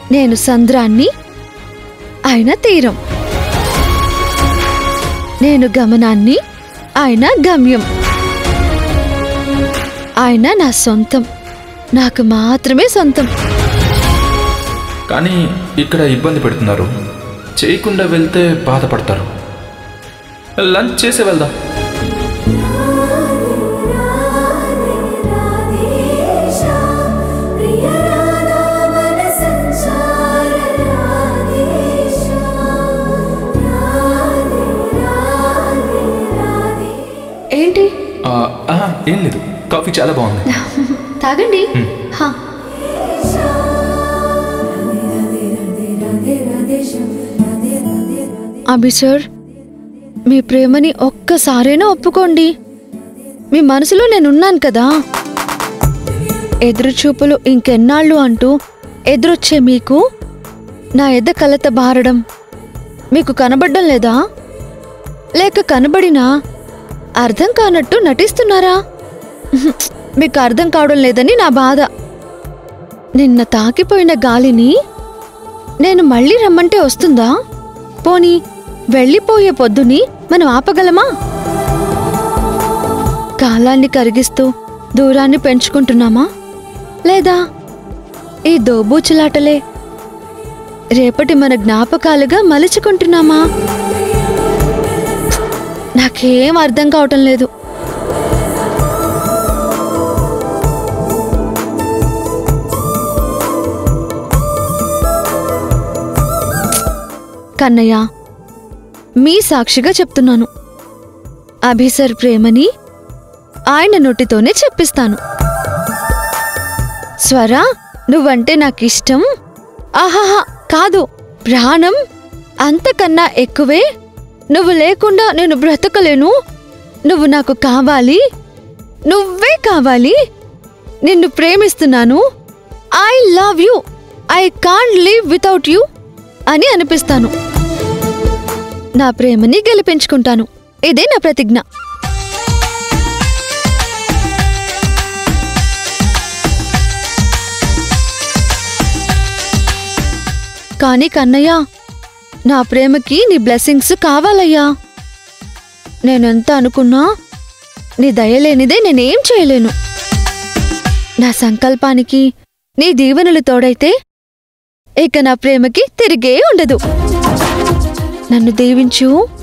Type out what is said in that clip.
నేను సంద్రాన్ని ఆయన తీరం నేను గమనాన్ని ఆయన గమ్యం ఆయన నా సొంతం నాకు మాత్రమే సొంతం కానీ ఇక్కడ ఇబ్బంది పెడుతున్నారు చేయకుండా వెళ్తే బాధపడతారు లంచ్ చేసే వెళ్దాం ఏంటి ఆ, ఆ, ఏం లేదు కాఫీ చాలా బాగుంది తాగండి హా. అభి సార్ మీ ప్రేమని ఒక్కసారైనా ఒప్పుకోండి మీ మనసులో నేనున్నాను కదా ఎదురుచూపులు ఇంకెన్నాళ్ళు అంటూ ఎదురొచ్చే మీకు నా ఎద్ద కలత బారడం మీకు కనబడ్డం లేదా లేక కనబడినా అర్థం కానట్టు నటిస్తున్నారా మీకు అర్థం కావడం లేదని నా బాధ నిన్న తాకిపోయిన గాలిని నేను మళ్ళీ రమ్మంటే వస్తుందా పోనీ వెళ్ళిపోయే పొద్దుని మనం ఆపగలమా కాలాన్ని కరిగిస్తూ దూరాన్ని పెంచుకుంటున్నామా లేదా ఈ దోబూచులాటలే రేపటి మన జ్ఞాపకాలుగా మలుచుకుంటున్నామా నాకేం అర్థం కావటం లేదు కన్నయ్య మీ సాక్షిగా చెప్తున్నాను అభిసర్ ప్రేమని ఆయన నోటితోనే చెప్పిస్తాను స్వరా నువ్వంటే నాకిష్టం ఆహాహా కాదు ప్రాణం అంతకన్నా ఎక్కువే నువ్వు లేకుండా నేను బ్రతకలేను నువ్వు నాకు కావాలి నువ్వే కావాలి నిన్ను ప్రేమిస్తున్నాను I love you I can't live without you అని అనిపిస్తాను నా ప్రేమని గెలిపించుకుంటాను ఇదే నా ప్రతిజ్ఞ కానీ కన్నయ్య నా ప్రేమకి నీ బ్లెస్సింగ్స్ కావాలయ్యా నేనెంత అనుకున్నా నీ దయలేనిదే నేనేం చేయలేను నా సంకల్పానికి నీ దీవెనలు తోడైతే ఇక నా ప్రేమకి తిరిగే ఉండదు నన్ను దీవించు